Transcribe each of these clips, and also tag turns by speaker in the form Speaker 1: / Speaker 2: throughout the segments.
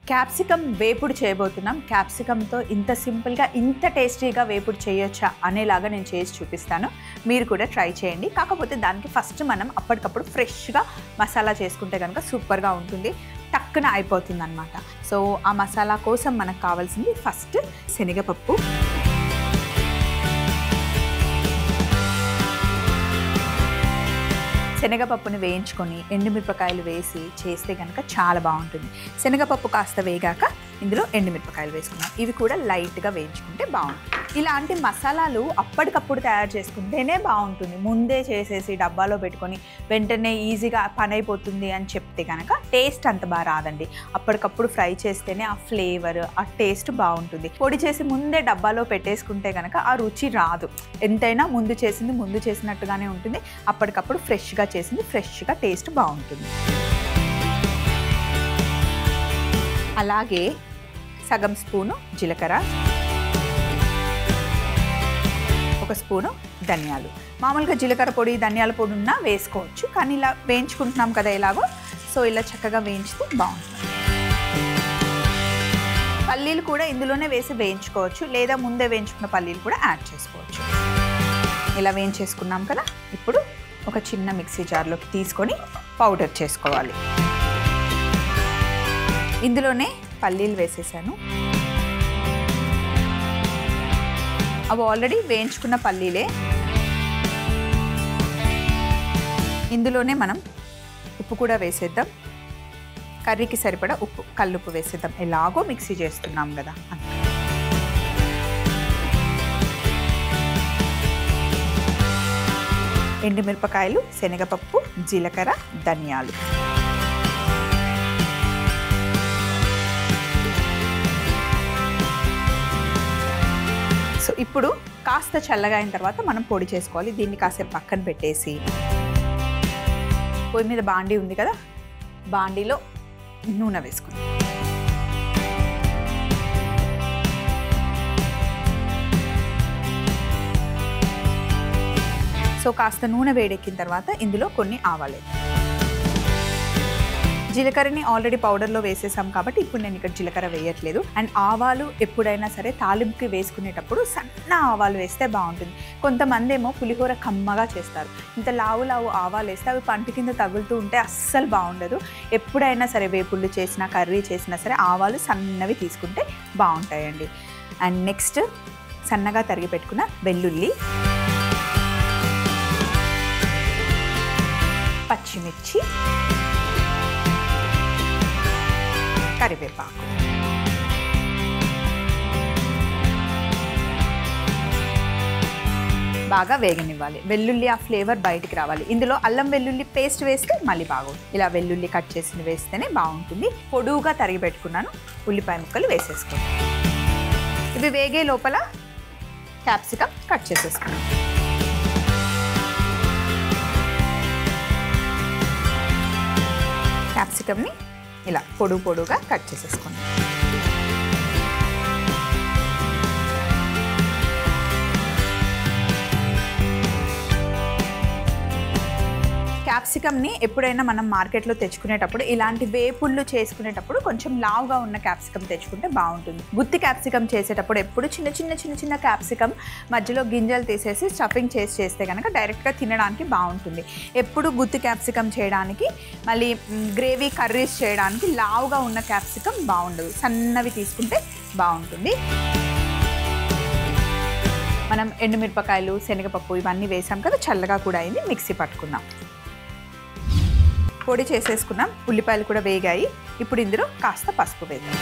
Speaker 1: Capsicum వేపుడు చేయబోతున్నాం క్యాప్సికమ్తో ఇంత సింపుల్గా ఇంత టేస్టీగా వేపుడు చేయొచ్చా అనేలాగా నేను చేసి చూపిస్తాను మీరు కూడా ట్రై చేయండి కాకపోతే దానికి ఫస్ట్ మనం అప్పటికప్పుడు ఫ్రెష్గా మసాలా చేసుకుంటే కనుక సూపర్గా ఉంటుంది టక్కున అయిపోతుంది అనమాట సో ఆ మసాలా కోసం మనకు కావాల్సింది ఫస్ట్ శనగపప్పు శనగపప్పుని వేయించుకొని ఎండుమిరపకాయలు వేసి చేస్తే కనుక చాలా బాగుంటుంది శనగపప్పు కాస్త వేగాక ఇందులో ఎండుమిరపకాయలు వేసుకున్నాం ఇవి కూడా లైట్గా వేయించుకుంటే బాగుంటుంది ఇలాంటి మసాలాలు అప్పటికప్పుడు తయారు చేసుకుంటేనే బాగుంటుంది ముందే చేసేసి డబ్బాలో పెట్టుకొని వెంటనే ఈజీగా పని అయిపోతుంది అని చెప్తే కనుక టేస్ట్ అంత బాగా రాదండి అప్పటికప్పుడు ఫ్రై చేస్తేనే ఆ ఫ్లేవర్ ఆ టేస్ట్ బాగుంటుంది పొడి చేసి ముందే డబ్బాలో పెట్టేసుకుంటే కనుక ఆ రుచి రాదు ఎంతైనా ముందు చేసింది ముందు చేసినట్టుగానే ఉంటుంది అప్పటికప్పుడు ఫ్రెష్గా చేసింది ఫ్రెష్గా టేస్ట్ బాగుంటుంది అలాగే సగం స్పూను జీలకర్ర ఒక స్పూను ధనియాలు మామూలుగా జీలకర్ర పొడి ధనియాల పొడి ఉన్నా వేసుకోవచ్చు కానీ ఇలా వేయించుకుంటున్నాం కదా ఎలాగో సో ఇలా చక్కగా వేయించితే బాగుంటుంది పల్లీలు కూడా ఇందులోనే వేసి వేయించుకోవచ్చు లేదా ముందే వేయించుకున్న పల్లీలు కూడా యాడ్ చేసుకోవచ్చు ఇలా వేయించేసుకున్నాం కదా ఇప్పుడు ఒక చిన్న మిక్సీ జార్లోకి తీసుకొని పౌడర్ చేసుకోవాలి ఇందులోనే పల్లీలు వేసేసాను అవి ఆల్రెడీ వేయించుకున్న పల్లీలే ఇందులోనే మనం ఉప్పు కూడా వేసేద్దాం కర్రీకి సరిపడా ఉప్పు కల్లుప్పు వేసేద్దాం ఎలాగో మిక్సీ చేస్తున్నాం కదా అందుకని. ఎండుమిరపకాయలు శనగపప్పు జీలకర్ర ధనియాలు సో ఇప్పుడు కాస్త చల్లగా అయిన తర్వాత మనం పొడి చేసుకోవాలి దీన్ని కాసేపు పక్కన పెట్టేసి పొయ్యి మీద బాండీ ఉంది కదా బాండీలో నూనె వేసుకుందాం సో కాస్త నూనె వేడెక్కిన తర్వాత ఇందులో కొన్ని ఆవాలు జీలకర్రని ఆల్రెడీ పౌడర్లో వేసేసాం కాబట్టి ఇప్పుడు నేను ఇక్కడ జీలకర్ర వేయట్లేదు అండ్ ఆవాలు ఎప్పుడైనా సరే తాలింపుకి వేసుకునేటప్పుడు సన్న ఆవాలు వేస్తే బాగుంటుంది కొంతమంది ఏమో పులిహోర కమ్మగా చేస్తారు ఇంత లావు లావు ఆవాలు వేస్తే అవి పంట కింద తగులుతూ ఉంటే అస్సలు బాగుండదు ఎప్పుడైనా సరే వేపుళ్ళు చేసినా కర్రీ చేసినా సరే ఆవాలు సన్నవి తీసుకుంటే బాగుంటాయండి అండ్ నెక్స్ట్ సన్నగా తరిగి పెట్టుకున్న వెల్లుల్లి పచ్చిమిర్చి కరివేపాకు బాగా వేగనివ్వాలి వెల్లుల్లి ఆ ఫ్లేవర్ బయటికి రావాలి ఇందులో అల్లం వెల్లుల్లి పేస్ట్ వేస్తే మళ్ళీ బాగుంటుంది ఇలా వెల్లుల్లి కట్ చేసి వేస్తేనే బాగుంటుంది పొడువుగా తరిగి పెట్టుకున్నాను ఉల్లిపాయ ముక్కలు వేసేసుకున్నాను ఇవి వేగే లోపల క్యాప్సికమ్ కట్ చేసేసుకున్నాను క్యాప్సికమ్ని ఇలా పొడుగు పొడుగా కట్ చేసేసుకోండి క్యాప్సికమ్ని ఎప్పుడైనా మనం మార్కెట్లో తెచ్చుకునేటప్పుడు ఇలాంటి వేపుళ్ళు చేసుకునేటప్పుడు కొంచెం లావుగా ఉన్న క్యాప్సికమ్ తెచ్చుకుంటే బాగుంటుంది గుత్తి క్యాప్సికమ్ చేసేటప్పుడు ఎప్పుడు చిన్న చిన్న చిన్న చిన్న క్యాప్సికమ్ మధ్యలో గింజలు తీసేసి స్టఫింగ్ చేసి చేస్తే కనుక డైరెక్ట్గా తినడానికి బాగుంటుంది ఎప్పుడు గుత్తి క్యాప్సికమ్ చేయడానికి మళ్ళీ మ్, గ్రేవీ కర్రీస్ చేయడానికి లావుగా ఉన్న క్యాప్సికమ్ బాగుండదు సన్నవి తీసుకుంటే బాగుంటుంది మనం ఎండుమిరపకాయలు శనగపప్పు ఇవన్నీ వేసాం కదా చల్లగా కూడా అయింది మిక్సీ పట్టుకుందాం పొడి చేసేసుకున్నాం ఉల్లిపాయలు కూడా వేగాయి ఇప్పుడు ఇందులో కాస్త పసుపు వేద్దాం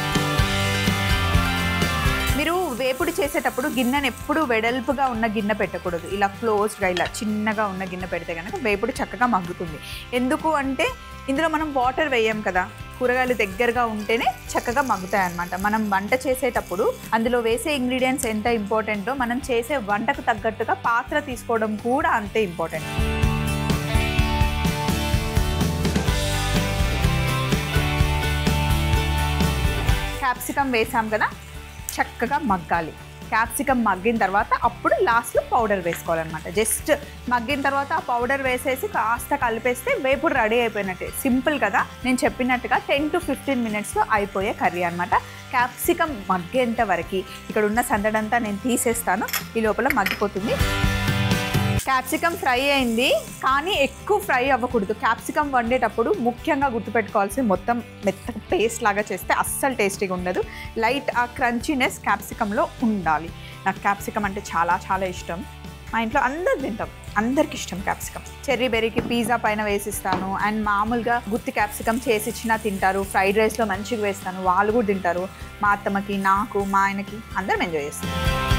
Speaker 1: మీరు వేపుడు చేసేటప్పుడు గిన్నెను ఎప్పుడు వెడల్పుగా ఉన్న గిన్నె పెట్టకూడదు ఇలా క్లోజ్డ్గా ఇలా చిన్నగా ఉన్న గిన్నె పెడితే కనుక వేపుడు చక్కగా మగ్గుతుంది ఎందుకు అంటే ఇందులో మనం వాటర్ వేయం కదా కూరగాయలు దగ్గరగా ఉంటేనే చక్కగా మగ్గుతాయి అన్నమాట మనం వంట చేసేటప్పుడు అందులో వేసే ఇంగ్రీడియంట్స్ ఎంత ఇంపార్టెంటో మనం చేసే వంటకు తగ్గట్టుగా పాత్ర తీసుకోవడం కూడా అంతే ఇంపార్టెంట్ క్యాప్సికమ్ వేసాం కదా చక్కగా మగ్గాలి క్యాప్సికమ్ మగ్గిన తర్వాత అప్పుడు లాస్ట్లో పౌడర్ వేసుకోవాలన్నమాట జస్ట్ మగ్గిన తర్వాత ఆ పౌడర్ వేసేసి కాస్త కలిపేస్తే వేపుడు రెడీ అయిపోయినట్టే సింపుల్ కదా నేను చెప్పినట్టుగా టెన్ టు ఫిఫ్టీన్ మినిట్స్లో అయిపోయే కర్రీ అనమాట క్యాప్సికమ్ మగ్గేంత వరకు ఇక్కడ ఉన్న సందడంతా నేను తీసేస్తాను ఈ లోపల మగ్గిపోతుంది క్యాప్సికమ్ ఫ్రై అయింది కానీ ఎక్కువ ఫ్రై అవ్వకూడదు క్యాప్సికమ్ వండేటప్పుడు ముఖ్యంగా గుర్తుపెట్టుకోవాల్సి మొత్తం మెత్తగా పేస్ట్ లాగా చేస్తే అస్సలు టేస్టీగా ఉండదు లైట్ ఆ క్రంచీనెస్ క్యాప్సికంలో ఉండాలి నాకు క్యాప్సికమ్ అంటే చాలా చాలా ఇష్టం మా ఇంట్లో అందరు తింటాం అందరికి ఇష్టం క్యాప్సికమ్ చెర్రీ బెర్రీకి పిజ్జా పైన వేసిస్తాను అండ్ మామూలుగా గుత్తి క్యాప్సికమ్ చేసి ఇచ్చినా తింటారు ఫ్రైడ్ రైస్లో మంచిగా వేస్తాను వాళ్ళు కూడా తింటారు మా అత్తమ్మకి నాకు మా ఆయనకి అందరం ఎంజాయ్ చేస్తాం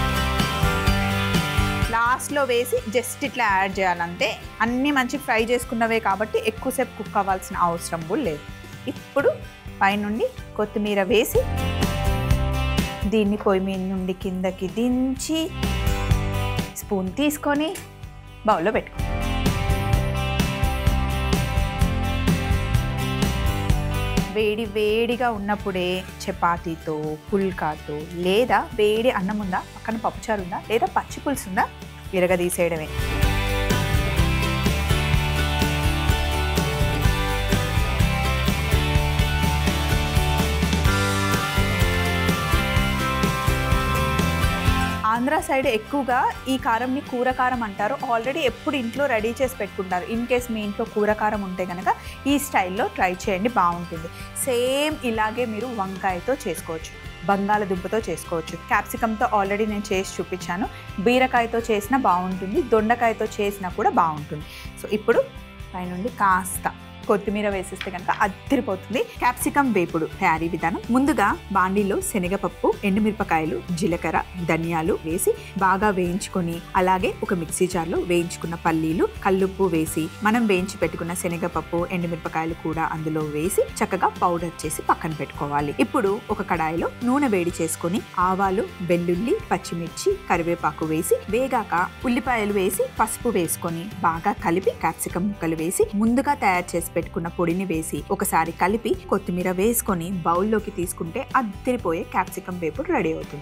Speaker 1: లాస్ట్లో వేసి జస్ట్ ఇట్లా యాడ్ చేయాలంటే అన్నీ మంచి ఫ్రై చేసుకున్నవే కాబట్టి ఎక్కువసేపు కుక్ అవ్వాల్సిన అవసరం కూడా లేదు ఇప్పుడు పైనుండి కొత్తిమీర వేసి దీన్ని పొయ్యి మీద నుండి కిందకి దించి స్పూన్ తీసుకొని బౌల్లో పెట్టుకో వేడి వేడిగా ఉన్నప్పుడే చపాతీతో పుల్కాతో లేదా వేడి అన్నం ఉందా పక్కన పప్పుచారు ఉందా లేదా పచ్చి పులుసు ఉందా విరగదీసేయడమే ఆంధ్ర సైడ్ ఎక్కువగా ఈ కారంని కూర కారం అంటారు ఆల్రెడీ ఎప్పుడు ఇంట్లో రెడీ చేసి పెట్టుకుంటారు ఇన్ కేస్ మీ ఇంట్లో కూర కారం ఉంటే కనుక ఈ స్టైల్లో ట్రై చేయండి బాగుంటుంది సేమ్ ఇలాగే మీరు వంకాయతో చేసుకోవచ్చు బంగాళదుంపతో చేసుకోవచ్చు క్యాప్సికమ్తో ఆల్రెడీ నేను చేసి చూపించాను బీరకాయతో చేసినా బాగుంటుంది దొండకాయతో చేసినా కూడా బాగుంటుంది సో ఇప్పుడు పైనుండి కాస్త కొత్తిమీర వేసేస్తే కనుక అద్దరిపోతుంది క్యాప్సికమ్ వేపుడు తయారీ విధానం ముందుగా బాండీలో శనగపప్పు ఎండుమిరపకాయలు జీలకర్ర ధనియాలు వేసి బాగా వేయించుకొని అలాగే ఒక మిక్సీ జార్లో వేయించుకున్న పల్లీలు కల్లుప్పు వేసి మనం వేయించి పెట్టుకున్న శనగపప్పు ఎండుమిరపకాయలు కూడా అందులో వేసి చక్కగా పౌడర్ చేసి పక్కన పెట్టుకోవాలి ఇప్పుడు ఒక కడాయిలో నూనె వేడి చేసుకొని ఆవాలు వెల్లుల్లి పచ్చిమిర్చి కరివేపాకు వేసి వేగాక ఉల్లిపాయలు వేసి పసుపు వేసుకొని బాగా కలిపి క్యాప్సికం ముక్కలు వేసి ముందుగా తయారు చేసి పెట్టుకున్న పొడిని వేసి ఒకసారి కలిపి కొత్తిమీర వేసుకొని బౌల్లోకి తీసుకుంటే అద్దరిపోయే క్యాప్సికం వేపుడు రెడీ అవుతుంది